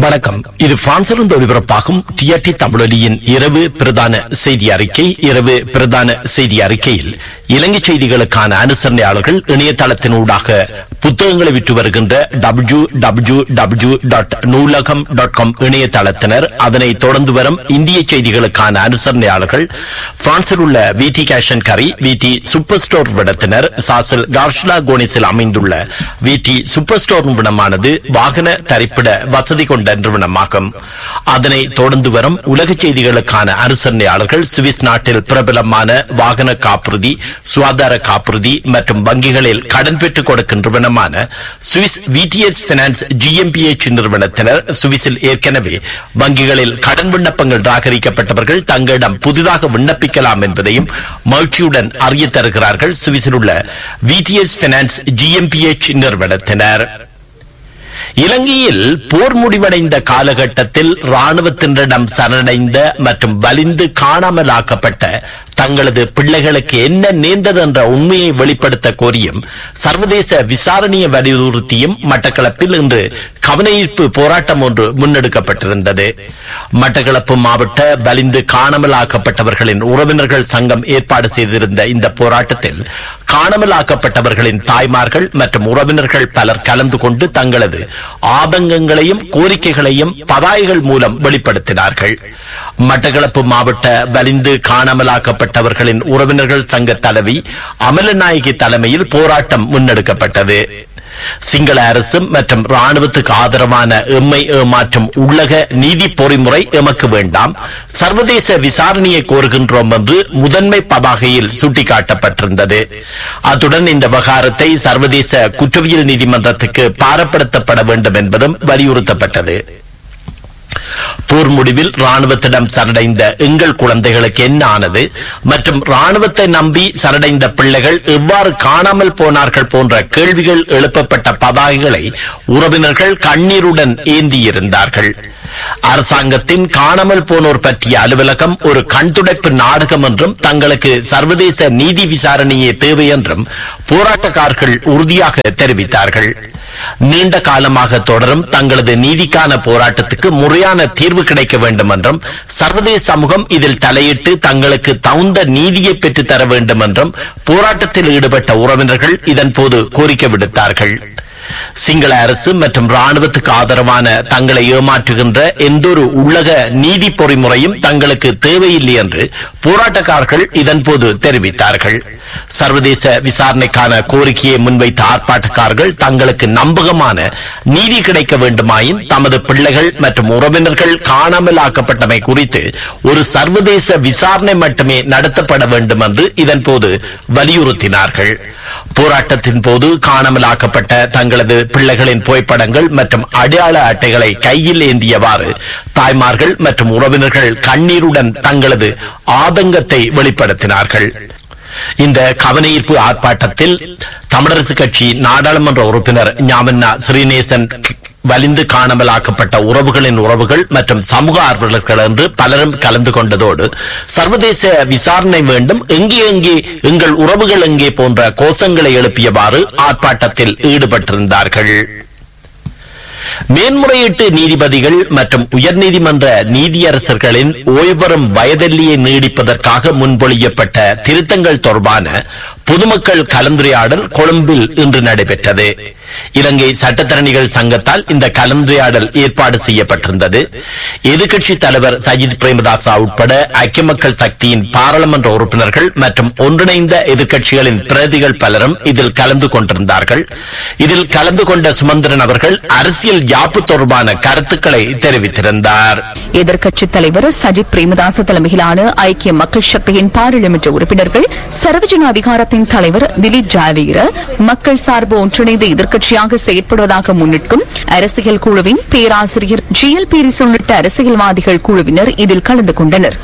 வணக்கம் இது பிரான்சிலிருந்து ஒளிபரப்பாகும் டிஆர்டி தமிழொலியின் இரவு பிரதான செய்தி அறிக்கை இரவு பிரதான செய்தி அறிக்கையில் இலங்கை செய்திகளுக்கான அனுசரணையாளர்கள் இணையதளத்தினூடாக புத்தகங்களை விற்று வருகின்ற W W W dot Noolagam dot com இணையதளத்தினர் அதனை தொடர்ந்து வரும் இந்திய செய்திகளுக்கான அனுசரணையாளர்கள் பிரான்சில் உள்ள விடி கேஷன் கரி விடி சூப்பர் ஸ்டோர் விடத்தினர் சாசல் கார்ஷ்லா கோனிஸில் அமைந்துள்ள விடி சூப்பர் ஸ்டோர் நிறுவனமானது வாகன தரிப்பிட வசதி கொண்ட நிறுவனமாகும் அதனை தொடர்ந்து வரும் உலக செய்திகளுக்கான அனுசரணையாளர்கள் சுவிஸ் நாட்டில் பிரபலமான வாகன காப்புறுதி சுகாதார காப்புறுதி மற்றும் வங்கிகளில் கடன் பெற்றுக் கொடுக்கும் நிறுவனமான சுவிஸ் விடிஎஸ் பினான்ஸ் ஜிஎம்பிஎச் நிறுவனத்தினர் சுவிஸில் ஏற்கனவே வங்கிகளில் கடன் விண்ணப்பங்கள் நிராகரிக்கப்பட்டவர்கள் தங்களிடம் புதிதாக விண்ணப்பிக்கலாம் என்பதையும் மகிழ்ச்சியுடன் அறிய தருகிறார்கள் சுவிஸில் உள்ள விடிஎஸ் பினான்ஸ் ஜிஎம்பிஎச் நிறுவனத்தினர் இலங்கையில் போர் முடிவடைந்த காலகட்டத்தில் ராணுவத்தினரிடம் சரணடைந்த மற்றும் வலிந்து காணாமலாக்கப்பட்ட தங்களது பிள்ளைகளுக்கு என்ன நேர்ந்தது என்ற உண்மையை வெளிப்படுத்த கோரியும் சர்வதேச விசாரணையை வலியுறுத்தியும் மட்டக்களப்பில் இன்று கவனஈர்ப்பு போராட்டம் ஒன்று முன்னெடுக்கப்பட்டிருந்தது மட்டக்களப்பு மாவட்ட வலிந்து காணாமலாக்கப்பட்டவர்களின் உறவினர்கள் சங்கம் ஏற்பாடு செய்திருந்த இந்த போராட்டத்தில் காணாமலாக்கப்பட்டவர்களின் தாய்மார்கள் மற்றும் உறவினர்கள் பலர் கலந்து கொண்டு தங்களது ஆதங்கங்களையும் கோரிக்கைகளையும் பதாய்கள் மூலம் வெளிப்படுத்தினார்கள் மட்டக்களப்பு மாவட்ட வலிந்து காணாமலாக்கப்பட்டவர்களின் உறவினர்கள் சங்க தலைவி அமலநாயகி தலைமையில் போராட்டம் முன்னெடுக்கப்பட்டது சிங்கள அரசு மற்றும் ராணுவத்துக்கு ஆதரவான எம்மை ஏமாற்றும் உள்ளக நீதி பொறிமுறை எமக்கு வேண்டாம் சர்வதேச விசாரணையை கோருகின்றோம் என்று முதன்மை பதாகையில் சுட்டிக்காட்டப்பட்டிருந்தது அத்துடன் இந்த விவகாரத்தை சர்வதேச குற்றவியல் நீதிமன்றத்துக்கு பாரப்படுத்தப்பட வேண்டும் என்பதும் வலியுறுத்தப்பட்டது போர் முடிவில் ராணுவத்திடம் சரணடைந்த எங்கள் குழந்தைகளுக்கு என்ன ஆனது மற்றும் ராணுவத்தை நம்பி சரணடைந்த பிள்ளைகள் எவ்வாறு காணாமல் போனார்கள் போன்ற கேள்விகள் எழுப்பப்பட்ட பதாகைகளை உறவினர்கள் கண்ணீருடன் ஏந்தியிருந்தார்கள் அரசாங்கத்தின் காணாமல் போனோர் பற்றிய அலுவலகம் ஒரு கண்துடைப்பு நாடகம் என்றும் தங்களுக்கு சர்வதேச நீதி விசாரணையே தேவை என்றும் போராட்டக்காரர்கள் உறுதியாக தெரிவித்தார்கள் நீண்ட காலமாக தொடரும் தங்களது நீதிக்கான போராட்டத்துக்கு முறையான தீர்வு கிடைக்க வேண்டும் என்றும் சர்வதேச சமூகம் இதில் தலையிட்டு தங்களுக்கு தகுந்த நீதியை பெற்றுத் தர வேண்டும் என்றும் போராட்டத்தில் ஈடுபட்ட உறவினர்கள் இதன்போது கோரிக்கை விடுத்தார்கள் சிங்கள அரசு மற்றும் ராணுவத்துக்கு ஆதரவான தங்களை ஏமாற்றுகின்ற எந்தொரு உள்ளக நீதி பொறிமுறையும் தங்களுக்கு தேவையில்லை என்று போராட்டக்காரர்கள் இதன்போது தெரிவித்தார்கள் சர்வதேச விசாரணைக்கான கோரிக்கையை முன்வைத்த ஆர்ப்பாட்டக்காரர்கள் தங்களுக்கு நம்பகமான நீதி கிடைக்க வேண்டுமாயின் தமது பிள்ளைகள் மற்றும் உறவினர்கள் காணாமல் ஆக்கப்பட்டமை குறித்து ஒரு சர்வதேச விசாரணை மட்டுமே நடத்தப்பட வேண்டும் என்று இதன்போது வலியுறுத்தினார்கள் போராட்டத்தின் போது காணாமலாக்கப்பட்ட தங்களது பிள்ளைகளின் புகைப்படங்கள் மற்றும் அடையாள அட்டைகளை கையில் ஏந்தியவாறு தாய்மார்கள் மற்றும் உறவினர்கள் கண்ணீருடன் தங்களது ஆதங்கத்தை வெளிப்படுத்தினார்கள் இந்த கவனஈர்ப்பு ஆர்ப்பாட்டத்தில் தமிழரசு கட்சி நாடாளுமன்ற உறுப்பினர் ஞாமன்னா ஸ்ரீநேசன் வலிந்து காணாமலாக்கப்பட்ட உறவுகளின் உறவுகள் மற்றும் சமூக ஆர்வலர்கள் என்று பலரும் கலந்து கொண்டதோடு சர்வதேச விசாரணை வேண்டும் எங்கே எங்கே எங்கள் உறவுகள் எங்கே போன்ற கோஷங்களை எழுப்பியவாறு ஆர்ப்பாட்டத்தில் ஈடுபட்டிருந்தார்கள் மேன்முறையீட்டு நீதிபதிகள் மற்றும் உயர்நீதிமன்ற நீதியரசர்களின் ஓய்வரும் வயதெல்லியை நீடிப்பதற்காக முன்மொழியப்பட்ட திருத்தங்கள் தொடர்பான பொதுமக்கள் கலந்துரையாடல் கொழும்பில் இன்று நடைபெற்றது இலங்கை சட்டத்தரணிகள் சங்கத்தால் இந்த கலந்துரையாடல் ஏற்பாடு செய்யப்பட்டிருந்தது எதிர்க்கட்சி தலைவர் சஜித் பிரேமதாசா உட்பட ஐக்கிய மக்கள் சக்தியின் பாராளுமன்ற உறுப்பினர்கள் மற்றும் ஒன்றிணைந்த எதிர்க்கட்சிகளின் பிரதிகள் பலரும் இதில் கலந்து கொண்டிருந்தார்கள் இதில் கலந்து கொண்ட சுமந்திரன் அவர்கள் அரசியல் யாப்பு தொடர்பான கருத்துக்களை தெரிவித்திருந்தார் எதிர்க்கட்சித் தலைவர் சஜித் பிரேமதாச தலைமையிலான ஐக்கிய மக்கள் சக்தியின் பாராளுமன்ற உறுப்பினர்கள் சர்வஜன அதிகாரத்தின் தலைவர் திலீப் ஜாவீர மக்கள் சார்பு ஒன்றிணைந்த எதிர்க்கட்சியாக செயற்படுவதாக முன்னிற்கும் அரசியல் குழுவின் பேராசிரியர் ஜி எல் பீரிஸ் உள்ளிட்ட அரசியல்வாதிகள் குழுவினர் இதில் கலந்து கொண்டனர்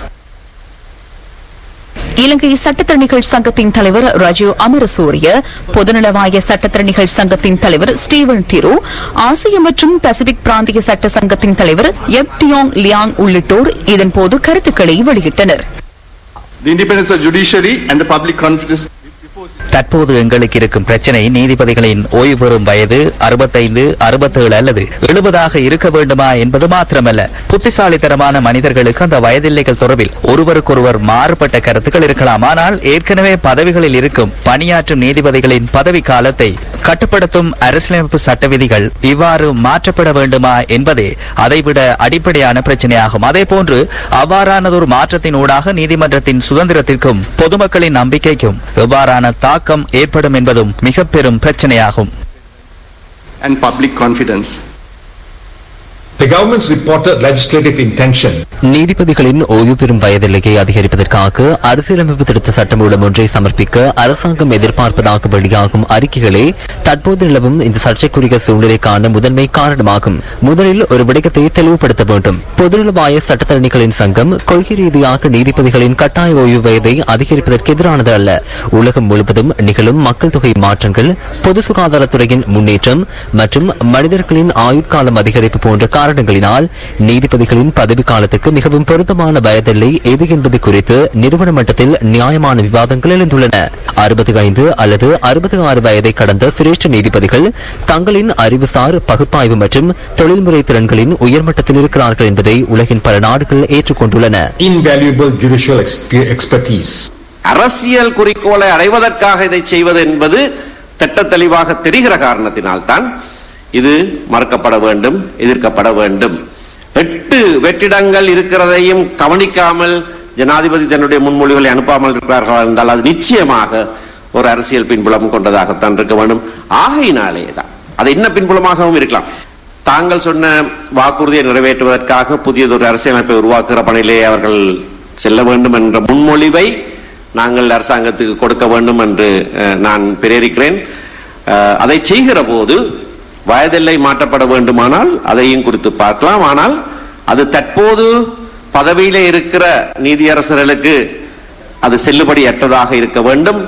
இலங்கை சட்டத்தரணிகள் சங்கத்தின் தலைவர் ரஜீவ் அமரசூரிய பொதுநலவாய சட்டத்தரணிகள் சங்கத்தின் தலைவர் ஸ்டீவன் திரு ஆசிய மற்றும் பசிபிக் பிராந்திய சட்ட சங்கத்தின் தலைவர் எப் டியோங் லியாங் உள்ளிட்டோர் இதன்போது கருத்துக்களை வெளியிட்டனர் The independence of judiciary and the public confidence before தற்போது எங்களுக்கு இருக்கும் பிரச்சனை நீதிபதிகளின் ஓய்வு பெறும் வயது அறுபத்தைந்து அறுபத்தேழு அல்லது எழுபதாக இருக்க வேண்டுமா என்பது மாத்திரமல்ல புத்திசாலித்தனமான மனிதர்களுக்கு அந்த வயதில்லைகள் தொடர்பில் ஒருவருக்கொருவர் மாறுபட்ட கருத்துக்கள் இருக்கலாம் ஆனால் ஏற்கனவே பதவிகளில் இருக்கும் பணியாற்றும் நீதிபதிகளின் பதவி காலத்தை கட்டுப்படுத்தும் அரசியலமைப்பு சட்ட விதிகள் இவ்வாறு மாற்றப்பட வேண்டுமா என்பதே அதைவிட அடிப்படையான பிரச்சனையாகும் அதேபோன்று அவ்வாறானதொரு மாற்றத்தின் ஊடாக நீதிமன்றத்தின் சுதந்திரத்திற்கும் பொதுமக்களின் நம்பிக்கைக்கும் எவ்வாறான தாக்கம் ஏற்படும் என்பதும் மிக பெரும் பிரச்சனையாகும் and public confidence. The government's reported legislative intention நீதிபதிகளின் ஓய்வு பெறும் வயதில்லையை அதிகரிப்பதற்காக அரசியலமைப்பு திருத்த சட்டமூலம் ஒன்றை சமர்ப்பிக்க அரசாங்கம் எதிர்பார்ப்பதாக வெளியாகும் அறிக்கைகளே தற்போது நிலவும் இந்த சர்ச்சைக்குரிய சூழ்நிலைக்கான முதன்மை காரணமாகும் முதலில் ஒரு விடயத்தை தெளிவுபடுத்த வேண்டும் பொதுநலவாய சட்டத்தரணிகளின் சங்கம் கொள்கை ரீதியாக நீதிபதிகளின் கட்டாய ஓய்வு வயதை அதிகரிப்பதற்கு எதிரானது அல்ல உலகம் முழுவதும் நிகழும் மக்கள் தொகை மாற்றங்கள் பொது சுகாதாரத்துறையின் முன்னேற்றம் மற்றும் மனிதர்களின் ஆயுட்காலம் அதிகரிப்பு போன்ற காரணங்களினால் நீதிபதிகளின் பதவி காலத்துக்கு மிகவும் பொருத்தமான வயதில்லை எது என்பது குறித்து நிறுவன மட்டத்தில் நியாயமான விவாதங்கள் எழுந்துள்ளன அறுபத்தி ஐந்து அல்லது அறுபத்தி ஆறு வயதை கடந்த சிரேஷ்ட நீதிபதிகள் தங்களின் அறிவுசார் பகுப்பாய்வு மற்றும் தொழில்முறை திறன்களின் உயர்மட்டத்தில் இருக்கிறார்கள் என்பதை உலகின் பல நாடுகள் ஏற்றுக்கொண்டுள்ளன invaluable judicial expe- expertise. அரசியல் குறிக்கோளை அடைவதற்காக இதை செய்வது என்பது திட்ட தெளிவாக தெரிகிற காரணத்தினால்தான் இது மறுக்கப்பட வேண்டும் எதிர்க்கப்பட வேண்டும் எட்டு வெற்றிடங்கள் இருக்கிறதையும் கவனிக்காமல் ஜனாதிபதி தன்னுடைய முன்மொழிகளை அனுப்பாமல் இருக்கிறார்கள் என்றால் அது நிச்சயமாக ஒரு அரசியல் பின்புலம் கொண்டதாகத்தான் இருக்க வேண்டும் ஆகையினாலே தான் அது என்ன பின்புலமாகவும் இருக்கலாம் தாங்கள் சொன்ன வாக்குறுதியை நிறைவேற்றுவதற்காக புதியதொரு அரசியலமைப்பை உருவாக்குகிற பணியிலே அவர்கள் செல்ல வேண்டும் என்ற முன்மொழிவை நாங்கள் அரசாங்கத்துக்கு கொடுக்க வேண்டும் என்று அஹ், நான் பிரேரிக்கிறேன் அஹ், அதை செய்கிற போது வயதெல்லை மாற்றப்பட வேண்டுமானால் அதையும் குறித்து பார்க்கலாம் ஆனால் அது தற்போது பதவியிலே இருக்கிற நீதியரசர்களுக்கு அது செல்லுபடியற்றதாக இருக்க வேண்டும்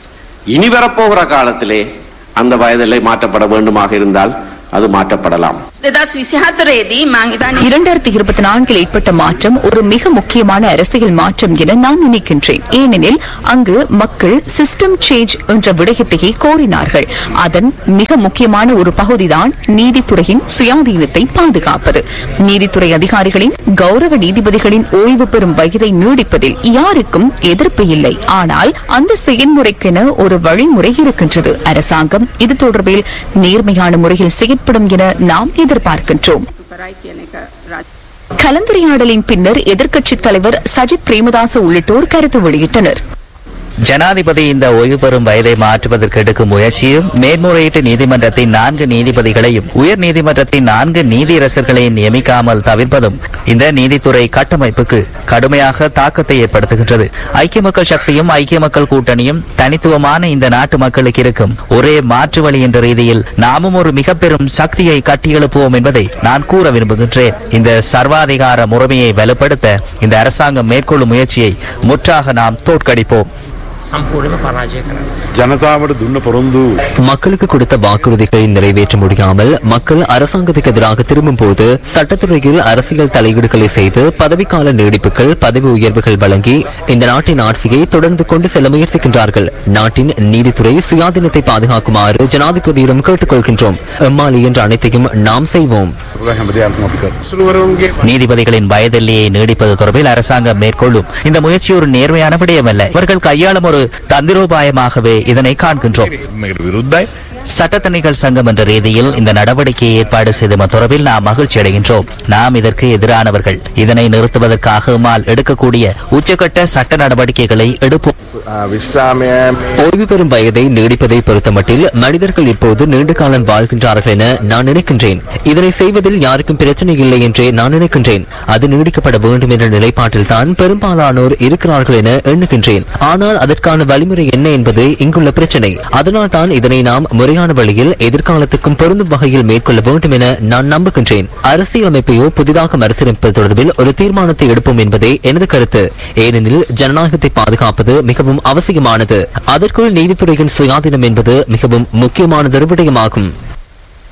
இனி வரப்போகிற காலத்திலே அந்த வயதெல்லை மாற்றப்பட வேண்டுமாக இருந்தால் அது மாற்றப்படலாம் දෙදස් විසිහතරේදී මංහිතන இரண்டாயிரத்தி இருபத்தி நான்கில் ஏற்பட்ட மாற்றம் ஒரு மிக முக்கியமான அரசியல் மாற்றம் என நான் நினைக்கின்றேன் ஏனெனில் அங்கு மக்கள் சிஸ்டம் சேஞ்ச் என்ற விடயத்தையே கோரினார்கள் அதன் மிக முக்கியமான ஒரு பகுதிதான் நீதித்துறையின் சுயாதீனத்தை பாதுகாப்பது நீதித்துறை அதிகாரிகளின் கௌரவ நீதிபதிகளின் ஓய்வு பெறும் வயதை நீடிப்பதில் யாருக்கும் எதிர்ப்பு இல்லை ஆனால் அந்த செயல்முறைக்கென ஒரு வழிமுறை இருக்கின்றது அரசாங்கம் இது தொடர்பில் நேர்மையான முறையில் செயற்படும் என நாம் எதிர்பார்க்கின்றோம் කරයි කියන එක රජ கலந்துரையாடலின் பின்னர் எதிர்க்கட்சித் தலைவர் சஜித் பிரேமதாச உள்ளிட்டோர் கருத்து வெளியிட்டனர் ஜனாதிபதி இந்த ஓய்வு பெறும் வயதை மாற்றுவதற்கு எடுக்கும் முயற்சியும் மேன்முறையீட்டு நீதிமன்றத்தின் நான்கு நீதிபதிகளையும் உயர் நீதிமன்றத்தின் நான்கு நீதியரசர்களையும் நியமிக்காமல் தவிர்ப்பதும் இந்த நீதித்துறை கட்டமைப்புக்கு கடுமையாக தாக்கத்தை ஏற்படுத்துகின்றது ஐக்கிய மக்கள் சக்தியும் ஐக்கிய மக்கள் கூட்டணியும் தனித்துவமான இந்த நாட்டு மக்களுக்கு இருக்கும் ஒரே மாற்று வழி என்ற ரீதியில் நாமும் ஒரு மிக பெரும் சக்தியை கட்டியெழுப்புவோம் என்பதை நான் கூற விரும்புகின்றேன் இந்த சர்வாதிகார முறைமையை வலுப்படுத்த இந்த அரசாங்கம் மேற்கொள்ளும் முயற்சியை முற்றாக நாம் தோற்கடிப்போம் සම්පූර්ණම පරාජය කරන්න. ජනතාවට දුන්න පොරොන්දු மக்களுக்கு கொடுத்த வாக்குறுதிகளை நிறைவேற்ற முடியாமல் மக்கள் அரசாங்கத்துக்கு எதிராக திரும்பும் போது சட்டத்துறையில் அரசியல் தலையீடுகளை செய்து பதவிக்கால நீடிப்புகள் பதவி உயர்வுகள் வழங்கி இந்த நாட்டின் ஆட்சியை தொடர்ந்து கொண்டு செல்ல முயற்சிக்கின்றார்கள் நாட்டின் நீதித்துறை சுயாதீனத்தை பாதுகாக்குமாறு ஜனாதிபதியிடம் கேட்டுக்கொள்கின்றோம் எம்மாலி என்ற அனைத்தையும் நாம் செய்வோம் හැමදයක්ම අපි කර සුළුවරුන්ගේ நீதிபதிகளின் வயதெல்லையை நீடிப்பது தொடர்பில் அரசாங்கம் மேற்கொள்ளும் இந்த முயற்சி ஒரு நேர்மையான விடயமல்ல இவர்கள் கையாளும் ஒரு தந்திரோபாயமாகவே இதனை காண்கின்றோம் මේකට විරුද්ධයි சட்டத்தணிகள் சங்கம் என்ற ரீதியில் இந்த நடவடிக்கையை ஏற்பாடு செய்தமை தொடர்பில் நாம் மகிழ்ச்சி அடைகின்றோம் நாம் இதற்கு எதிரானவர்கள் இதனை நிறுத்துவதற்காக எம்மால் எடுக்கக்கூடிய உச்சகட்ட சட்ட நடவடிக்கைகளை எடுப்போம் විශ්‍රාමය ஓய்வு பெறும் வயதை நீடிப்பதை பொறுத்தமட்டில் மனிதர்கள் இப்போது நீண்ட காலம் வாழ்கின்றார்கள் என நான் நினைக்கின்றேன் இதனை செய்வதில் யாருக்கும் பிரச்சனை இல்லை என்றே நான் நினைக்கின்றேன் அது நீடிக்கப்பட வேண்டும் என்ற நிலைப்பாட்டில் தான் பெரும்பாலானோர் இருக்கிறார்கள் என எண்ணுகின்றேன் ஆனால் அதற்கான வழிமுறை என்ன என்பது இங்குள்ள பிரச்சனை அதனால் தான் இதனை நாம் முறையான வழியில் எதிர்காலத்துக்கும் பொருந்தும் வகையில் மேற்கொள்ள வேண்டும் என நான் நம்புகின்றேன் அரசியலமைப்பையோ புதிதாக மறுசீரமைப்பது தொடர்பில் ஒரு தீர்மானத்தை எடுப்போம் என்பதே எனது கருத்து ஏனெனில் ஜனநாயகத்தை பாதுகாப்பது மிகவும் அவசியமானது அதற்குள் நீதித்துறையின் சுயாதீனம் என்பது மிகவும் முக்கியமானதொரு விடயமாகும்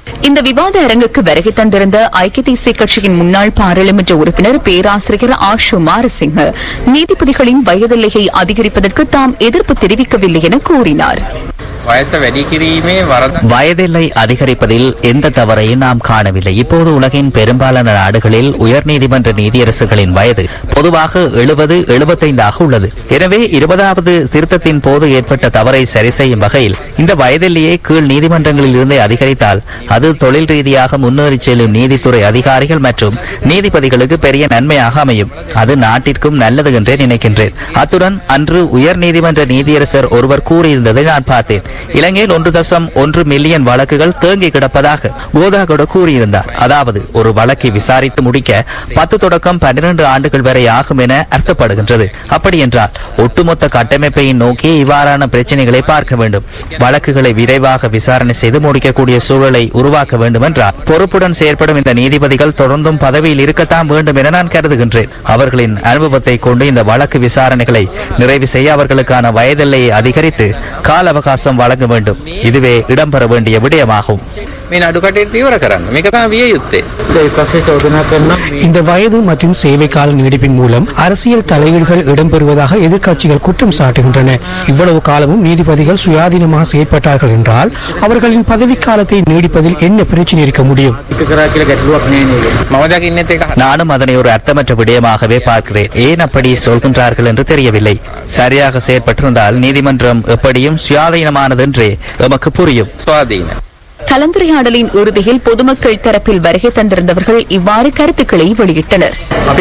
இந்த விவாத அரங்குக்கு வருகை தந்திருந்த ஐக்கிய தேசிய கட்சியின் முன்னாள் பாராளுமன்ற உறுப்பினர் பேராசிரியர் ஆஷு மாரசிங்க நீதிபதிகளின் வயதெல்லையை அதிகரிப்பதற்கு தாம் எதிர்ப்பு தெரிவிக்கவில்லை என கூறினார் වයස වැඩි කිරීමේ වරද வயதில்லை அதிகரிப்பதில் எந்த தவறையும் நாம் காணவில்லை இப்போது உலகின் பெரும்பாலான நாடுகளில் உயர்நீதிமன்ற நீதியரசுகளின் வயது பொதுவாக எழுபது எழுபத்தைந்தாக உள்ளது எனவே இருபதாவது திருத்தத்தின் போது ஏற்பட்ட தவறை சரி செய்யும் வகையில் இந்த வயதில்லையை கீழ் நீதிமன்றங்களில் இருந்தே அதிகரித்தால் அது தொழில் ரீதியாக முன்னேறி செல்லும் நீதித்துறை அதிகாரிகள் மற்றும் நீதிபதிகளுக்கு பெரிய நன்மையாக அமையும் அது நாட்டிற்கும் நல்லது என்றே நினைக்கின்றேன் அத்துடன் அன்று உயர் நீதிமன்ற நீதியரசர் ஒருவர் கூறியிருந்ததை நான் பார்த்தேன் இலங்கையில் ஒன்று தசம் ஒன்று மில்லியன் வழக்குகள் தேங்கி கிடப்பதாக கோதாகோட கூறியிருந்தார் அதாவது ஒரு வழக்கை விசாரித்து முடிக்க பத்து தொடக்கம் பன்னிரண்டு ஆண்டுகள் வரை ஆகும் என அர்த்தப்படுகின்றது அப்படி என்றால் ஒட்டுமொத்த கட்டமைப்பை நோக்கி இவ்வாறான பிரச்சனைகளை பார்க்க வேண்டும் வழக்குகளை விரைவாக விசாரணை செய்து முடிக்கக்கூடிய சூழலை உருவாக்க வேண்டும் என்றால் பொறுப்புடன் செயற்படும் இந்த நீதிபதிகள் தொடர்ந்தும் பதவியில் இருக்கத்தான் வேண்டும் என நான் கருதுகின்றேன் அவர்களின் அனுபவத்தை கொண்டு இந்த வழக்கு விசாரணைகளை நிறைவு செய்ய அவர்களுக்கான வயதெல்லையை அதிகரித்து கால அவகாசம் வழங்க வேண்டும் இதுவே இடம்பெற வேண்டிய விடயமாகும் මේ නඩු කටයුතු ඉවර කරන්න. මේක තමයි විය යුත්තේ. இந்த வயது மற்றும் சேவை கால நீடிப்பின் மூலம் அரசியல் தலையீடுகள் இடம்பெறுவதாக எதிர்க்கட்சிகள் குற்றம் சாட்டுகின்றன இவ்வளவு காலமும் நீதிபதிகள் சுயாதீனமாக செயற்பட்டார்கள் என்றால் அவர்களின் பதவிக்காலத்தை நீடிப்பதில் என்ன பிரச்சனை இருக்க முடியும் මම දකින්නෙත් ඒක நானும் அதனை ஒரு அர்த்தமற்ற விடயமாகவே பார்க்கிறேன் ஏன் அப்படி சொல்கின்றார்கள் என்று தெரியவில்லை சரியாக செயற்பட்டிருந்தால் நீதிமன்றம் எப்படியும் சுயாதீனமானதென்றே எமக்கு புரியும் ස්වාධීන. கலந்துரையாடலின் இறுதியில் பொதுமக்கள் தரப்பில் வருகை தந்திருந்தவர்கள் இவ்வாறு கருத்துக்களை வெளியிட்டனர்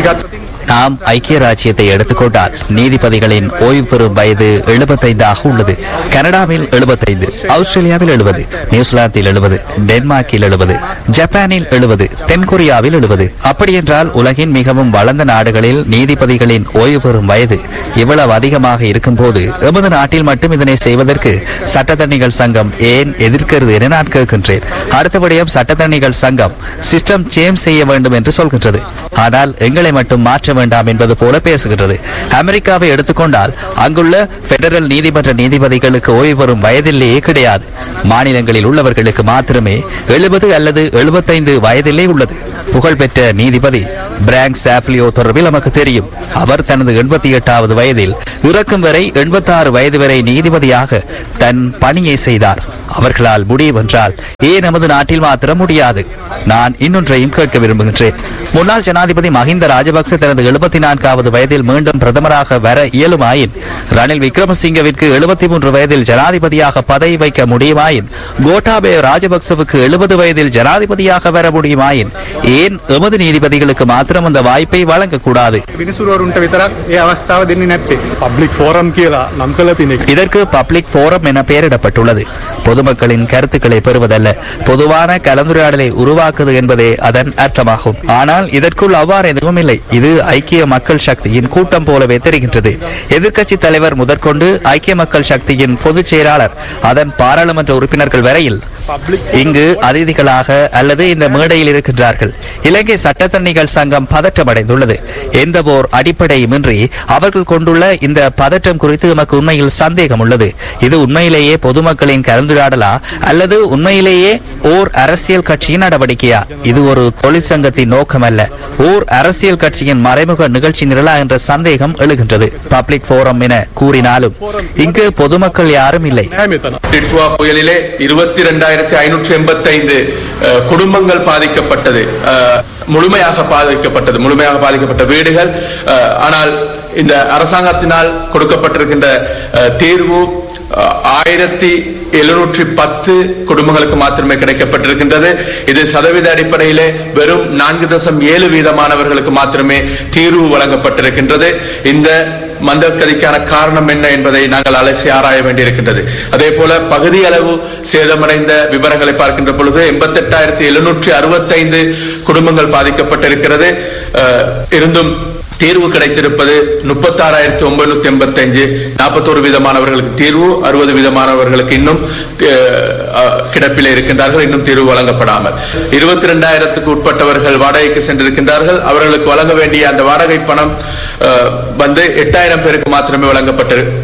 நாம் ஐக்கிய ராஜ்யத்தை எடுத்துக்கொண்டால் நீதிபதிகளின் ஓய்வு பெறும் வயது எழுபத்தைந்தாக உள்ளது கனடாவில் எழுபத்தைந்து ஆஸ்திரேலியாவில் எழுபது நியூசிலாந்தில் எழுபது டென்மார்க்கில் எழுபது ஜப்பானில் எழுபது தென்கொரியாவில் எழுபது அப்படியென்றால் உலகின் மிகவும் வளர்ந்த நாடுகளில் நீதிபதிகளின் ஓய்வு பெறும் வயது இவ்வளவு அதிகமாக இருக்கும்போது எமது நாட்டில் மட்டும் இதனை செய்வதற்கு சட்டத்தரணிகள் சங்கம் ஏன் எதிர்க்கிறது என நான் கேட்கின்றேன் அடுத்தபடியும் சட்டத்தரணிகள் சங்கம் சிஸ்டம் சேஞ்ச் செய்ய வேண்டும் என்று சொல்கின்றது ஆனால் எங்களை மட்டும் மாற்ற வேண்டாம் என்பது போல பேசுகின்றது அமெரிக்காவை எடுத்துக்கொண்டால் அங்குள்ள பெடரல் நீதிமன்ற நீதிபதிகளுக்கு ஓய்வு பெறும் வயதிலேயே கிடையாது மாநிலங்களில் உள்ளவர்களுக்கு மாத்திரமே எழுபது அல்லது எழுபத்தைந்து வயதிலே உள்ளது புகழ்பெற்ற நீதிபதி பிராங்க் சாப்லியோ தொடர்பில் நமக்கு தெரியும் அவர் தனது எண்பத்தி எட்டாவது வயதில் இறக்கும் வரை எண்பத்தாறு வயது வரை நீதிபதியாக தன் பணியை செய்தார் அவர்களால் முடியுமென்றால் ஏன் நமது நாட்டில் மாத்திரம் முடியாது நான் இன்னொன்றையும் கேட்க விரும்புகின்றேன் முன்னாள் ஜனாதிபதி மஹிந்த ராஜபக்ச தனது எழுபத்தி நான்காவது வயதில் மீண்டும் பிரதமராக வர இயலுமாயின் ரணில் விக்ரமசிங்கவிற்கு எழுபத்தி மூன்று வயதில் ஜனாதிபதியாக பதவி வைக்க முடியுமாயின் கோட்டாபய ராஜபக்சவுக்கு எழுபது வயதில் ஜனாதிபதியாக வர முடியுமாயின் ஏன் எமது நீதிபதிகளுக்கு மாத்திரம் அந்த வாய்ப்பை வழங்கக்கூடாது විනිසුරුවරුන්ට විතරක් ඒ අවස්ථාව දෙන්නේ නැත්තේ. පබ්ලික් ෆෝරම් කියලා නම් කළ තිනෙ. இதற்கு பப்ளிக் ஃபோரம் என பெயரிடப்பட்டுள்ளது பொதுமக்களின் கருத்துக்களை பெறுவதல்ல பொதுவான கலந்துரையாடலை உருவாக்குவது என்பதே அதன் அர்த்தமாகும் ஆனால் இதற்குள் அவ்வாறு எதுவும் இல்லை இது ஐக்கிய மக்கள் சக்தியின் கூட்டம் போலவே தெரிகின்றது எதிர்க்கட்சி தலைவர் முதற்கொண்டு ஐக்கிய மக்கள் சக்தியின் பொதுச் செயலாளர் அதன் பாராளுமன்ற உறுப்பினர்கள் வரையில் இங்கு அதிதிகளாக அல்லது இந்த மேடையில் இருக்கின்றார்கள் இலங்கை சட்டத்தரணிகள் சங்கம் பதற்றமடைந்துள்ளது எந்த ஓர் அடிப்படையுமின்றி அவர்கள் கொண்டுள்ள இந்த பதற்றம் குறித்து நமக்கு உண்மையில் சந்தேகம் உள்ளது இது உண்மையிலேயே பொதுமக்களின் கலந்துரையாடலா அல்லது உண்மையிலேயே ஓர் அரசியல் கட்சியின் நடவடிக்கையா இது ஒரு தொழிற்சங்கத்தின் நோக்கம் அல்ல ஓர் அரசியல் கட்சியின் மறைமுக நிகழ்ச்சி நிரலா என்ற சந்தேகம் எழுகின்றது பப்ளிக் ஃபோரம் என கூறினாலும் இங்கு பொதுமக்கள் யாரும் இல்லை டிட்வா புயலிலே இருபத்தி ரெண்டாயிரத்தி ஐநூற்றி எண்பத்தி ஐந்து குடும்பங்கள் பாதிக்கப்பட்டது அஹ், முழுமையாக பாதிக்கப்பட்டது முழுமையாக பாதிக்கப்பட்ட வீடுகள் அஹ், ஆனால் இந்த அரசாங்கத்தினால் கொடுக்கப்பட்டிருக்கின்ற அஹ், தீர்வு அஹ், ஆயிரத்தி எழுநூற்றி பத்து குடும்பங்களுக்கு மாத்திரமே கிடைக்கப்பட்டிருக்கின்றது இது சதவீத அடிப்படையிலே வெறும் நான்கு தசம் ஏழு வீதமானவர்களுக்கு மாத்திரமே தீர்வு வழங்கப்பட்டிருக்கின்றது இந்த மந்தக்கதிக்கான காரணம் என்ன என்பதை நாங்கள் அலசி ஆராய வேண்டியிருக்கின்றது அதே போல பகுதி அளவு சேதமடைந்த விவரங்களை பார்க்கின்ற பொழுது எண்பத்தி எட்டாயிரத்தி எழுநூற்றி அறுபத்தைந்து குடும்பங்கள் பாதிக்கப்பட்டிருக்கிறது அஹ், இருந்தும் தீர்வு கிடைத்திருப்பது முப்பத்தாறாயிரத்தி ஒன்பதுநூத்தி எண்பத்தி அஞ்சு நாற்பத்தோரு வீதமானவர்களுக்கு தீர்வு அறுபது வீதமானவர்களுக்கு இன்னும் அஹ், அஹ், கிடப்பிலே இருக்கின்றார்கள் இன்னும் தீர்வு வழங்கப்படாமல் இருபத்தி ரெண்டாயிரத்துக்கு உட்பட்டவர்கள் வாடகைக்கு சென்றிருக்கின்றார்கள் அவர்களுக்கு வழங்க வேண்டிய அந்த வாடகை பணம் அஹ், வந்து எட்டாயிரம் பேருக்கு மாத்திரமே வழங்கப்பட்டு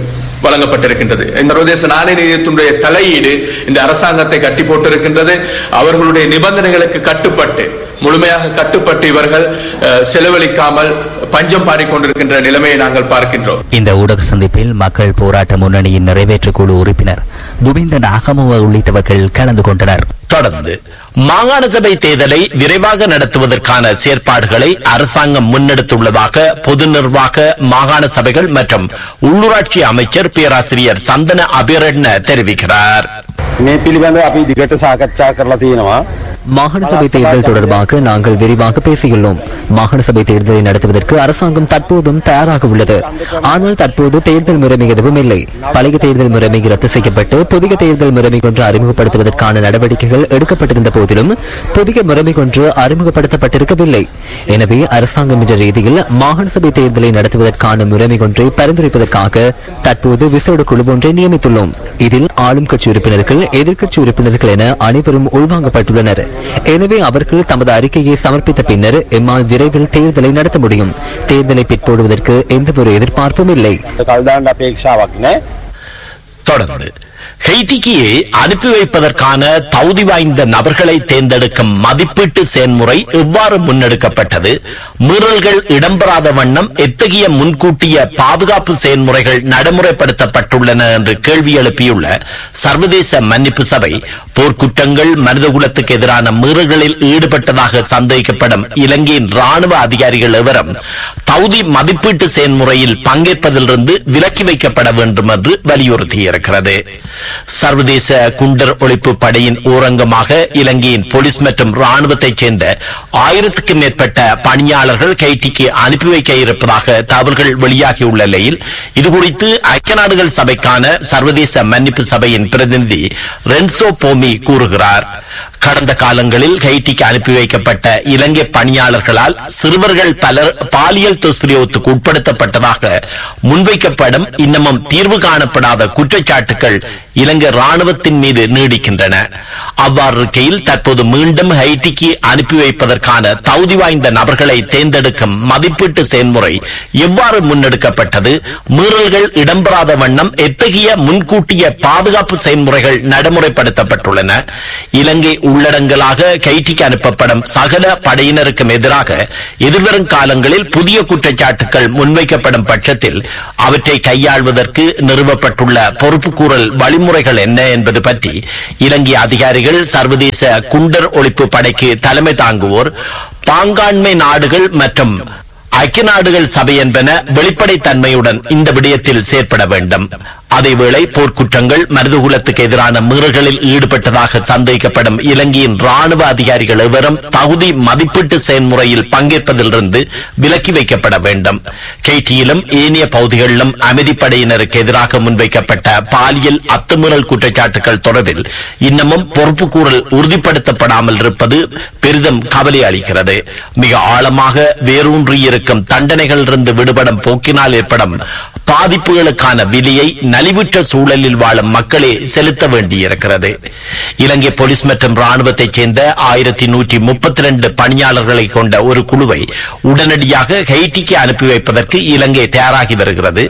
வழங்கப்பட்டிருக்கின்றது இந்த சர்வதேச நாணய நிதியத்தினுடைய தலையீடு இந்த அரசாங்கத்தை கட்டி போட்டிருக்கின்றது அவர்களுடைய நிபந்தனைகளுக்கு கட்டுப்பட்டு முழுமையாக கட்டுப்பட்டு இவர்கள் அஹ், செலவழிக்காமல் பஞ்சம் பாடிக்கொண்டிருக்கின்ற நிலைமையை நாங்கள் பார்க்கின்றோம் இந்த ஊடக சந்திப்பில் மக்கள் போராட்ட முன்னணியின் நிறைவேற்று குழு உறுப்பினர் துபிந்த நாகமுவ உள்ளிட்டவர்கள் கலந்து கொண்டனர் தொடர்ந்து மாகாண சபை தேர்தலை விரைவாக நடத்துவதற்கான செயற்பாடுகளை அரசாங்கம் முன்னெடுத்துள்ளதாக பொது நிர்வாக மாகாண சபைகள் மற்றும் உள்ளூராட்சி அமைச்சர் பேராசிரியர் சந்தன அபிரட்ன தெரிவிக்கிறார் මේ පිළිබඳව අපි දිගට සාකච්ඡා කරලා තියෙනවා மாகாண சபை தேர்தல் தொடர்பாக நாங்கள் விரிவாக பேசியுள்ளோம் மாகாண சபை தேர்தலை நடத்துவதற்கு அரசாங்கம் தற்போதும் தயாராக உள்ளது ஆனால் தற்போது தேர்தல் முறைமை எதுவும் இல்லை பழைய தேர்தல் முறைமை ரத்து செய்யப்பட்டு புதிய தேர்தல் முறைமை கொன்று அறிமுகப்படுத்துவதற்கான நடவடிக்கைகள் எடுக்கப்பட்டிருந்த போதிலும் புதிய முறைமை கொன்று அறிமுகப்படுத்தப்பட்டிருக்கவில்லை எனவே அரசாங்கம் என்ற ரீதியில் மாகாண சபை தேர்தலை நடத்துவதற்கான முறைமை கொன்றை பரிந்துரைப்பதற்காக தற்போது விசேட குழு ஒன்றை நியமித்துள்ளோம் இதில் ஆளும் கட்சி உறுப்பினர்கள் எதிர்க்கட்சி உறுப்பினர்கள் என அனைவரும் உள்வாங்கப்பட்டுள்ளனர் எனவே அவர்கள் தமது அறிக்கையை சமர்ப்பித்த பின்னர் எம்மால் விரைவில் தேர்தலை நடத்த முடியும் தேர்தலை பிற்போடுவதற்கு எந்த ஒரு எதிர்பார்ப்பும் இல்லை කල්දාන්න අපේක්ෂාවක් නෑ தொடர்ந்து ஹெய்டிக்கு அனுப்பி வைப்பதற்கான தகுதி வாய்ந்த நபர்களை தேர்ந்தெடுக்கும் மதிப்பீட்டு செயல்முறை எவ்வாறு முன்னெடுக்கப்பட்டது மீறல்கள் இடம்பெறாத வண்ணம் எத்தகைய முன்கூட்டிய பாதுகாப்பு செயல்முறைகள் நடைமுறைப்படுத்தப்பட்டுள்ளன என்று கேள்வி எழுப்பியுள்ள சர்வதேச மன்னிப்பு சபை போர்க்குற்றங்கள் மனிதகுலத்துக்கு எதிரான மீறல்களில் ஈடுபட்டதாக சந்தேகிக்கப்படும் இலங்கையின் ராணுவ அதிகாரிகள் எவரும் தகுதி மதிப்பீட்டு செயல்முறையில் பங்கேற்பதிலிருந்து விலக்கி வைக்கப்பட வேண்டும் என்று வலியுறுத்தியிருக்கிறது சர்வதேச குண்டர் ஒழிப்பு படையின் ஊரங்கமாக இலங்கையின் போலீஸ் மற்றும் ராணுவத்தைச் சேர்ந்த ஆயிரத்துக்கும் மேற்பட்ட பணியாளர்கள் கைட்டிக்கு அனுப்பி வைக்க இருப்பதாக தகவல்கள் வெளியாகியுள்ள நிலையில் இதுகுறித்து ஐக்கிய நாடுகள் சபைக்கான சர்வதேச மன்னிப்பு சபையின் பிரதிநிதி ரென்சோ போமி கூறுகிறார் கடந்த காலங்களில் ஹைட்டிக்கு அனுப்பி வைக்கப்பட்ட இலங்கை பணியாளர்களால் சிறுவர்கள் பலர் பாலியல் துஷ்பிரயோகத்துக்கு உட்படுத்தப்பட்டதாக முன்வைக்கப்படும் இன்னமும் தீர்வு காணப்படாத குற்றச்சாட்டுகள் இலங்கை ராணுவத்தின் மீது நீடிக்கின்றன அவ்வாறு இருக்கையில் தற்போது மீண்டும் ஹைட்டிக்கு அனுப்பி வைப்பதற்கான தகுதி வாய்ந்த நபர்களை தேர்ந்தெடுக்கும் மதிப்பீட்டு செயல்முறை எவ்வாறு முன்னெடுக்கப்பட்டது மீறல்கள் இடம்பெறாத வண்ணம் எத்தகைய முன்கூட்டிய பாதுகாப்பு செயல்முறைகள் நடைமுறைப்படுத்தப்பட்டுள்ளன இலங்கை உள்ளடங்கலாக கைட்டிக்கு அனுப்பப்படும் சகல படையினருக்கும் எதிராக எதிர்வரும் காலங்களில் புதிய குற்றச்சாட்டுகள் முன்வைக்கப்படும் பட்சத்தில் அவற்றை கையாள்வதற்கு நிறுவப்பட்டுள்ள பொறுப்புக்கூறல் வழிமுறைகள் என்ன என்பது பற்றி இலங்கை அதிகாரிகள் சர்வதேச குண்டர் ஒழிப்பு படைக்கு தலைமை தாங்குவோர் பாங்காண்மை நாடுகள் மற்றும் ஐக்கிய நாடுகள் சபை என்பன வெளிப்படைத்தன்மையுடன் இந்த விடயத்தில் செயற்பட வேண்டும் அதேவேளை போர்க்குற்றங்கள் மனிதகுலத்துக்கு எதிரான மீறல்களில் ஈடுபட்டதாக சந்தேகிக்கப்படும் இலங்கையின் ராணுவ அதிகாரிகள் எவரும் தகுதி மதிப்பீட்டு செயல்முறையில் பங்கேற்பதிலிருந்து விலக்கி வைக்கப்பட வேண்டும் கேட்டியிலும் ஏனைய பகுதிகளிலும் அமைதிப்படையினருக்கு எதிராக முன்வைக்கப்பட்ட பாலியல் அத்துமீறல் குற்றச்சாட்டுகள் தொடர்பில் இன்னமும் பொறுப்புக்கூறல் உறுதிப்படுத்தப்படாமல் இருப்பது பெரிதும் கவலை அளிக்கிறது மிக ஆழமாக வேரூன்றியிருக்கும் தண்டனைகளிலிருந்து விடுபடும் போக்கினால் ஏற்படும் பாதிப்புகளுக்கான விலையை நலிவுற்ற சூழலில் வாழும் மக்களே செலுத்த வேண்டியிருக்கிறது இலங்கை போலீஸ் மற்றும் ராணுவத்தைச் சேர்ந்த ஆயிரத்தி நூற்றி முப்பத்தி ரெண்டு பணியாளர்களை கொண்ட ஒரு குழுவை உடனடியாக ஹெய்டிக்கு அனுப்பி வைப்பதற்கு இலங்கை தயாராகி வருகிறது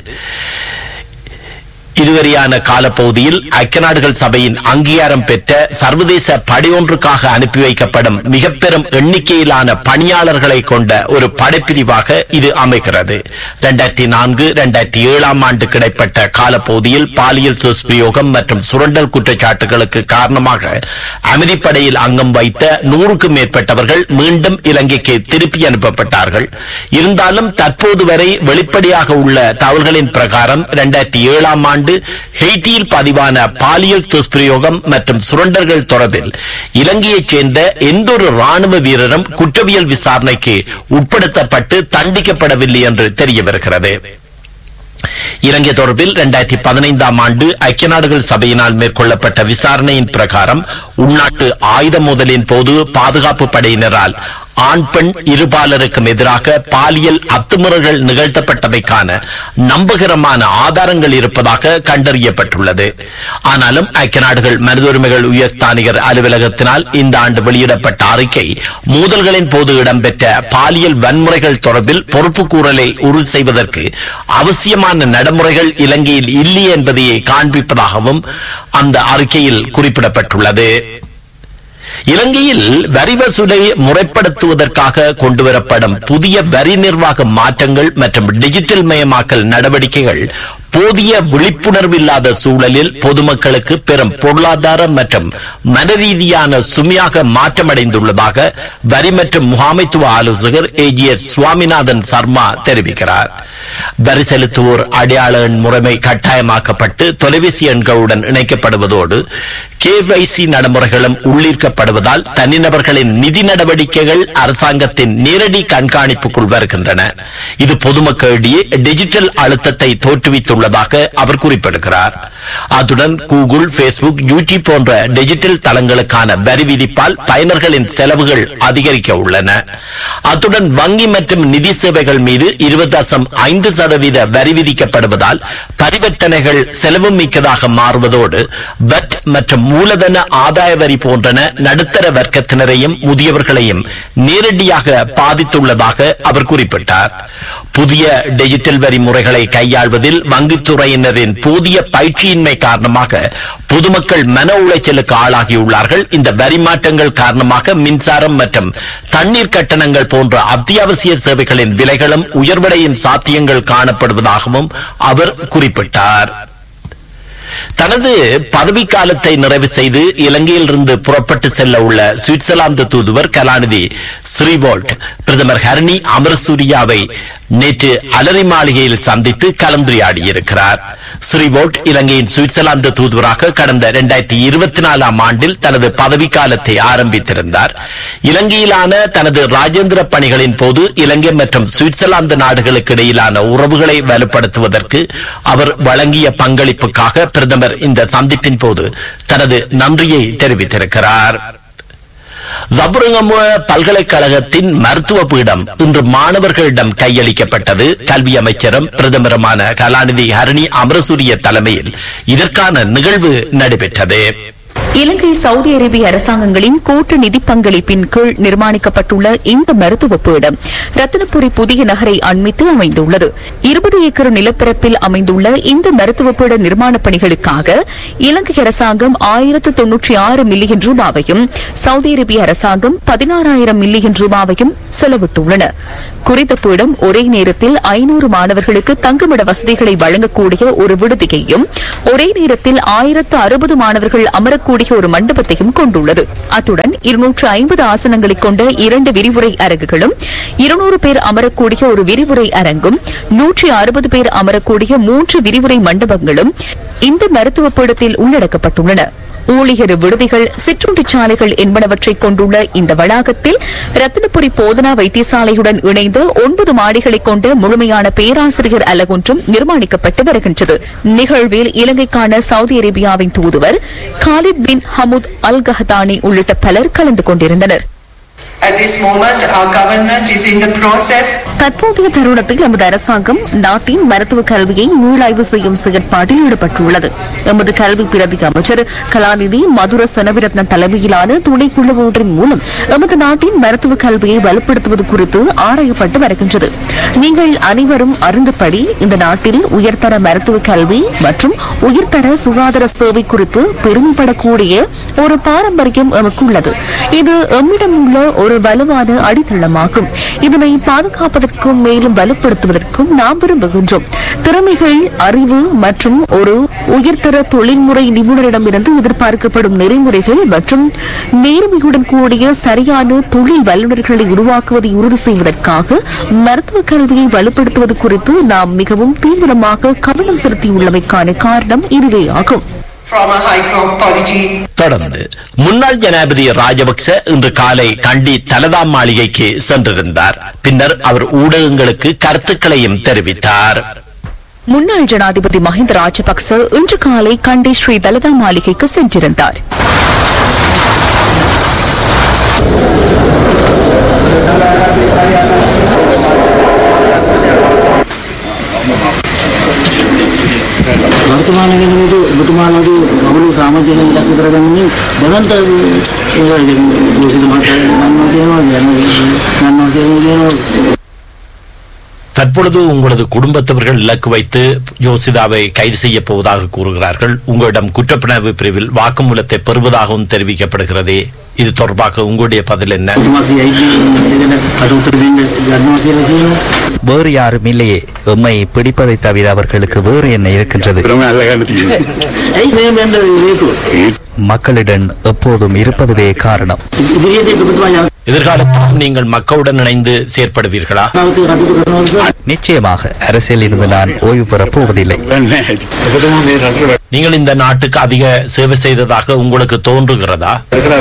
இதுவரையான காலப்பகுதியில் ஐக்கிய நாடுகள் சபையின் அங்கீகாரம் பெற்ற சர்வதேச படையொன்றுக்காக அனுப்பி வைக்கப்படும் மிக பெரும் எண்ணிக்கையிலான பணியாளர்களை கொண்ட ஒரு படைப்பிரிவாக இது அமைகிறது இரண்டாயிரத்தி நான்கு இரண்டாயிரத்தி ஏழாம் ஆண்டு கிடைப்பட்ட காலப்பகுதியில் பாலியல் துஷ்பிரயோகம் மற்றும் சுரண்டல் குற்றச்சாட்டுகளுக்கு காரணமாக அமைதிப்படையில் அங்கம் வைத்த நூறுக்கும் மேற்பட்டவர்கள் மீண்டும் இலங்கைக்கு திருப்பி அனுப்பப்பட்டார்கள் இருந்தாலும் தற்போது வரை வெளிப்படையாக உள்ள தகவல்களின் பிரகாரம் இரண்டாயிரத்தி ஏழாம் ஆண்டு ஹெய்டியில் பதிவான பாலியல் துஷ்பிரயோகம் மற்றும் சுரண்டல்கள் தொடர்பில் இலங்கையைச் சேர்ந்த எந்தொரு ராணுவ வீரரும் குற்றவியல் விசாரணைக்கு உட்படுத்தப்பட்டு தண்டிக்கப்படவில்லை என்று தெரிய வருகிறது இலங்கை தொடர்பில் இரண்டாயிரத்தி பதினைந்தாம் ஆண்டு ஐக்கிய நாடுகள் சபையினால் மேற்கொள்ளப்பட்ட விசாரணையின் பிரகாரம் உள்நாட்டு ஆயுத மோதலின் போது பாதுகாப்பு படையினரால் ஆண் பெண் இருபாலருக்கும் எதிராக பாலியல் அத்துமுறைகள் நிகழ்த்தப்பட்டமைக்கான நம்பகரமான ஆதாரங்கள் இருப்பதாக கண்டறியப்பட்டுள்ளது ஆனாலும் ஐக்கிய நாடுகள் மனித உரிமைகள் உயர்ஸ்தானிகர் அலுவலகத்தினால் இந்த ஆண்டு வெளியிடப்பட்ட அறிக்கை மோதல்களின் போது இடம்பெற்ற பாலியல் வன்முறைகள் தொடர்பில் பொறுப்புக்கூறலை உறுதி செய்வதற்கு அவசியமான நடைமுறைகள் இலங்கையில் இல்லை என்பதையே காண்பிப்பதாகவும் அந்த அறிக்கையில் குறிப்பிடப்பட்டுள்ளது இலங்கையில் வரி வசூலை முறைப்படுத்துவதற்காக கொண்டுவரப்படும் புதிய வரி நிர்வாக மாற்றங்கள் மற்றும் டிஜிட்டல் மயமாக்கல் நடவடிக்கைகள் போதிய விழிப்புணர்வு இல்லாத சூழலில் பொதுமக்களுக்கு பெரும் பொருளாதார மற்றும் மனரீதியான சுமையாக மாற்றமடைந்துள்ளதாக வரி மற்றும் முகாமைத்துவ ஆலோசகர் ஏஜிஎஸ் சுவாமிநாதன் சர்மா தெரிவிக்கிறார் வரி செலுத்துவோர் அடையாள எண் முறைமை கட்டாயமாக்கப்பட்டு தொலைபேசி எண்களுடன் இணைக்கப்படுவதோடு கேவைசி நடைமுறைகளும் உள்ளீர்க்கப்படுவதால் தனிநபர்களின் நிதி நடவடிக்கைகள் அரசாங்கத்தின் நேரடி கண்காணிப்புக்குள் வருகின்றன இது பொதுமக்களிடையே டிஜிட்டல் அழுத்தத்தை தோற்றுவித்துள்ளதாக அவர் குறிப்பிடுகிறார் அத்துடன் கூகுள் பேஸ்புக் யூடியூப் போன்ற டிஜிட்டல் தளங்களுக்கான வரி விதிப்பால் பயனர்களின் செலவுகள் அதிகரிக்க உள்ளன அத்துடன் வங்கி மற்றும் நிதி சேவைகள் மீது இருபது தசம் ஐந்து சதவீத வரி விதிக்கப்படுவதால் பரிவர்த்தனைகள் செலவு மிக்கதாக மாறுவதோடு வட் மற்றும் மூலதன ஆதாய வரி போன்றன நடுத்தர வர்க்கத்தினரையும் முதியவர்களையும் நேரடியாக பாதித்துள்ளதாக அவர் குறிப்பிட்டார் புதிய டிஜிட்டல் வரி முறைகளை கையாள்வதில் வங்கித்துறையினரின் போதிய பயிற்சியின்மை காரணமாக பொதுமக்கள் மன உளைச்சலுக்கு ஆளாகியுள்ளார்கள் இந்த வரி மாற்றங்கள் காரணமாக மின்சாரம் மற்றும் தண்ணீர் கட்டணங்கள் போன்ற அத்தியாவசிய சேவைகளின் விலைகளும் உயர்வடையும் சாத்தியங்கள் காணப்படுவதாகவும் அவர் குறிப்பிட்டார் தனது பதவிக்காலத்தை நிறைவு செய்து இலங்கையிலிருந்து புறப்பட்டு செல்ல உள்ள சுவிட்சர்லாந்து தூதுவர் கலாநிதி ஸ்ரீவோல்ட் பிரதமர் ஹரணி அமரசூரியாவை நேற்று அலரி மாளிகையில் சந்தித்து கலந்துரையாடியிருக்கிறார் ஸ்ரீவோல்ட் இலங்கையின் சுவிட்சர்லாந்து தூதுவராக கடந்த இரண்டாயிரத்தி இருபத்தி நாலாம் ஆண்டில் தனது பதவிக்காலத்தை ஆரம்பித்திருந்தார் இலங்கையிலான தனது ராஜேந்திர பணிகளின் போது இலங்கை மற்றும் சுவிட்சர்லாந்து நாடுகளுக்கு இடையிலான உறவுகளை வலுப்படுத்துவதற்கு அவர் வழங்கிய பங்களிப்புக்காக பிரதமர் இந்த சந்திப்பின் போது தனது நன்றியை தெரிவித்திருக்கிறார் ஜபுரங்கமுவ பல்கலைக்கழகத்தின் மருத்துவ பீடம் இன்று மாணவர்களிடம் கையளிக்கப்பட்டது கல்வி அமைச்சரும் பிரதமருமான கலாநிதி ஹரணி அமரசூரிய தலைமையில் இதற்கான நிகழ்வு நடைபெற்றது இலங்கை சவுதி அரேபிய அரசாங்கங்களின் கூட்டு நிதி பங்களிப்பின் கீழ் நிர்மாணிக்கப்பட்டுள்ள இந்த மருத்துவ பீடம் ரத்தினபுரி புதிய நகரை அண்மித்து அமைந்துள்ளது இருபது ஏக்கர் நிலப்பரப்பில் அமைந்துள்ள இந்த மருத்துவ பீட நிர்மாணப் பணிகளுக்காக இலங்கை அரசாங்கம் ஆயிரத்து தொன்னூற்றி ஆறு மில்லியன் ரூபாவையும் சவுதி அரேபிய அரசாங்கம் பதினாறாயிரம் மில்லியன் ரூபாவையும் செலவிட்டுள்ளன குறித்த பீடம் ஒரே நேரத்தில் ஐநூறு மாணவர்களுக்கு தங்குமிட வசதிகளை வழங்கக்கூடிய ஒரு விடுதியையும் ஒரே நேரத்தில் ஆயிரத்து அறுபது மாணவர்கள் அமரக்கூடிய ஒரு மண்டபத்தையும் கொண்டுள்ளது அத்துடன் இருநூற்று ஐம்பது ஆசனங்களை கொண்ட இரண்டு விரிவுரை அரங்குகளும் இருநூறு பேர் அமரக்கூடிய ஒரு விரிவுரை அரங்கும் நூற்றி அறுபது பேர் அமரக்கூடிய மூன்று விரிவுரை மண்டபங்களும் இந்த மருத்துவ பீடத்தில் உள்ளடக்கப்பட்டுள்ளன ஊழியர் விடுதிகள் சிற்றுண்டிச்சாலைகள் என்பனவற்றை கொண்டுள்ள இந்த வளாகத்தில் ரத்தினபுரி போதனா வைத்தியசாலையுடன் இணைந்து ஒன்பது மாடிகளை கொண்ட முழுமையான பேராசிரியர் அலகொன்றும் நிர்மாணிக்கப்பட்டு வருகின்றது நிகழ்வில் இலங்கைக்கான சவுதி அரேபியாவின் தூதுவர் காலித் பின் ஹமுத் அல் கஹதானி உள்ளிட்ட பலர் கலந்து கொண்டிருந்தனர் At this moment, our government is in the process தற்போதைய தருணத்தில் நமது அரசாங்கம் நாட்டின் மருத்துவ கல்வியை மீளாய்வு செய்யும் செயற்பாட்டில் ஈடுபட்டுள்ளது எமது கல்வி பிரதி அமைச்சர் கலாநிதி மதுர சனவிரத்ன தலைமையிலான துணைக்குழு ஒன்றின் மூலம் எமது நாட்டின் மருத்துவ கல்வியை வலுப்படுத்துவது குறித்து ஆராயப்பட்டு வருகின்றது நீங்கள் அனைவரும் அறிந்தபடி இந்த நாட்டில் உயர்தர மருத்துவ கல்வி மற்றும் உயர்தர சுகாதார சேவை குறித்து பெருமைப்படக்கூடிய ஒரு பாரம்பரியம் எமக்கு உள்ளது இது எம்மிடம் உள்ள ஒரு வலுவான அடித்தளமாகும் இதனை பாதுகாப்பதற்கும் மேலும் வலுப்படுத்துவதற்கும் நாம் விரும்புகின்றோம் திறமைகள் அறிவு மற்றும் ஒரு உயர்தர தொழில்முறை நிபுணரிடமிருந்து எதிர்பார்க்கப்படும் நெறிமுறைகள் மற்றும் நேர்மையுடன் கூடிய சரியான தொழில் வல்லுநர்களை உருவாக்குவதை உறுதி செய்வதற்காக மருத்துவ கல்வியை வலுப்படுத்துவது குறித்து நாம் மிகவும் தீவிரமாக கவனம் செலுத்தியுள்ளமைக்கான காரணம் இதுவே ஆகும் from a high quality தொடர்ந்து முன்னாள் ஜனாதிபதி ராஜபக்ச இன்று காலை கண்டி தலதா மாளிகைக்கு சென்றிருந்தார் பின்னர் அவர் ஊடகங்களுக்கு கருத்துக்களையும் தெரிவித்தார் முன்னாள் ஜனாதிபதி மஹிந்த ராஜபக்ச இன்று காலை கண்டி ஸ்ரீ தலதா மாளிகைக்கு சென்றிருந்தார் தற்பொழுது உங்களது குடும்பத்தவர்கள் இலக்கு வைத்து யோசிதாவை கைது செய்ய போவதாக கூறுகிறார்கள் உங்களிடம் குற்றப்புணர்வு பிரிவில் வாக்குமூலத்தை பெறுவதாகவும் தெரிவிக்கப்படுகிறது இது தொடர்பாக உங்களுடைய பதில் என்ன வேறு யாரும் இல்லையே எம்மை பிடிப்பதை தவிர அவர்களுக்கு வேறு என்ன இருக்கின்றது மக்களிடம் எப்போதும் இருப்பதுவே காரணம் எதிர்காலத்தில் நீங்கள் மக்களுடன் இணைந்து செயற்படுவீர்களா நிச்சயமாக அரசியல் இருந்து நான் ஓய்வு பெறப் போவதில்லை நீங்கள் இந்த நாட்டுக்கு அதிக சேவை செய்ததாக உங்களுக்கு தோன்றுகிறதா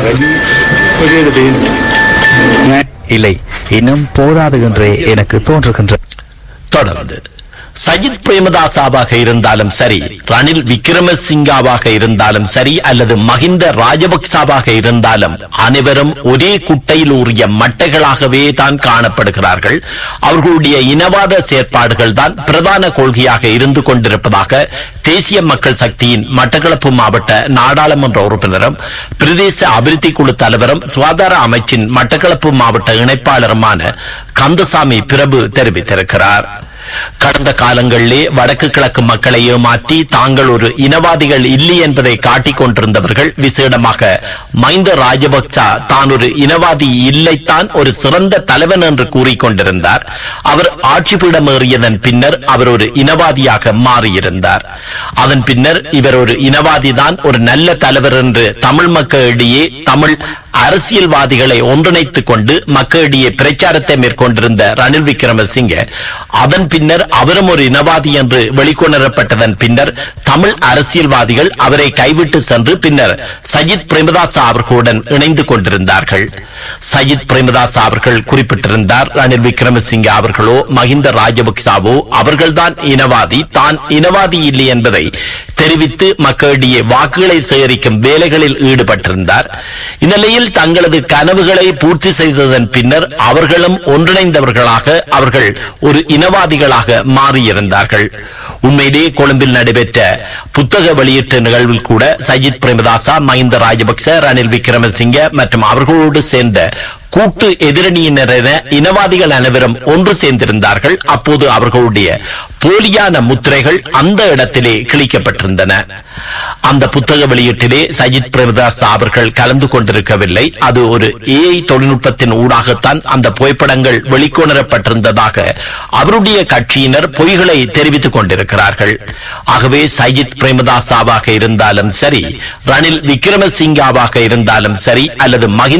இல்லை இன்னும் போதாது என்றே எனக்கு தோன்றுகின்றது தொடர்ந்து சஜித் பிரேமதாசாவாக இருந்தாலும் சரி ரணில் விக்ரமசிங்காவாக இருந்தாலும் சரி அல்லது மகிந்த ராஜபக்சாவாக இருந்தாலும் அனைவரும் ஒரே குட்டையில் ஊறிய மட்டைகளாகவே தான் காணப்படுகிறார்கள் அவர்களுடைய இனவாத செயற்பாடுகள் தான் பிரதான கொள்கையாக இருந்து கொண்டிருப்பதாக தேசிய மக்கள் சக்தியின் மட்டக்களப்பு மாவட்ட நாடாளுமன்ற உறுப்பினரும் பிரதேச அபிவிருத்தி குழு தலைவரும் சுகாதார அமைச்சின் மட்டக்களப்பு மாவட்ட இணைப்பாளருமான கந்தசாமி பிரபு தெரிவித்திருக்கிறார் கடந்த காலங்களிலே வடக்கு கிழக்கு மக்களை ஏமாற்றி தாங்கள் ஒரு இனவாதிகள் இல்லை என்பதை காட்டிக் கொண்டிருந்தவர்கள் விசேடமாக மைந்த ராஜபக்சா தான் ஒரு இனவாதி இல்லைத்தான் ஒரு சிறந்த தலைவன் என்று கூறிக்கொண்டிருந்தார் அவர் ஆட்சி பீடமேறியதன் பின்னர் அவர் ஒரு இனவாதியாக மாறியிருந்தார் அதன் பின்னர் இவர் ஒரு இனவாதிதான் ஒரு நல்ல தலைவர் என்று தமிழ் மக்களிடையே தமிழ் அரசியல்வாதிகளை ஒன்றிணைத்துக் கொண்டு மக்களிடையே பிரச்சாரத்தை மேற்கொண்டிருந்த ரணில் விக்ரமசிங்க அதன் பின்னர் அவரும் ஒரு இனவாதி என்று வெளிக்கொணரப்பட்டதன் பின்னர் தமிழ் அரசியல்வாதிகள் அவரை கைவிட்டு சென்று பின்னர் சஜித் பிரேமதாசா அவர்களுடன் இணைந்து கொண்டிருந்தார்கள் சஜித் பிரேமதாசா அவர்கள் குறிப்பிட்டிருந்தார் ரணில் விக்ரமசிங்க அவர்களோ மஹிந்த ராஜபக்சாவோ அவர்கள்தான் இனவாதி தான் இனவாதி இல்லை என்பதை தெரிவித்து மக்களிடையே வாக்குகளை சேகரிக்கும் வேலைகளில் ஈடுபட்டிருந்தார் இந்நிலையில் தங்களது கனவுகளை பூர்த்தி செய்ததன் பின்னர் அவர்களும் ஒன்றிணைந்தவர்களாக அவர்கள் ஒரு இனவாதிகளாக மாறியிருந்தார்கள் உண்மையிலே கொழும்பில் நடைபெற்ற புத்தக வெளியீட்டு நிகழ்வில் கூட சஜித் பிரேமதாசா மஹிந்த ராஜபக்ச ரணில் விக்ரமசிங்க மற்றும் அவர்களோடு சேர்ந்த கூட்டு எதிரணியினர் என இனவாதிகள் அனைவரும் ஒன்று சேர்ந்திருந்தார்கள் அப்போது அவர்களுடைய போலியான முத்திரைகள் அந்த இடத்திலே கிழிக்கப்பட்டிருந்தன அந்த புத்தக வெளியீட்டிலே சஜித் பிரேமதாஸ் அவர்கள் கலந்து கொண்டிருக்கவில்லை அது ஒரு ஏஐ தொழில்நுட்பத்தின் ஊடாகத்தான் அந்த புகைப்படங்கள் வெளிக்கொணரப்பட்டிருந்ததாக அவருடைய கட்சியினர் பொய்களை தெரிவித்துக் கொண்டிருக்கிறார்கள் ஆகவே சஜித் பிரேமதாசாவாக இருந்தாலும் சரி ரணில் விக்ரமசிங்காவாக இருந்தாலும் சரி அல்லது மகிந்த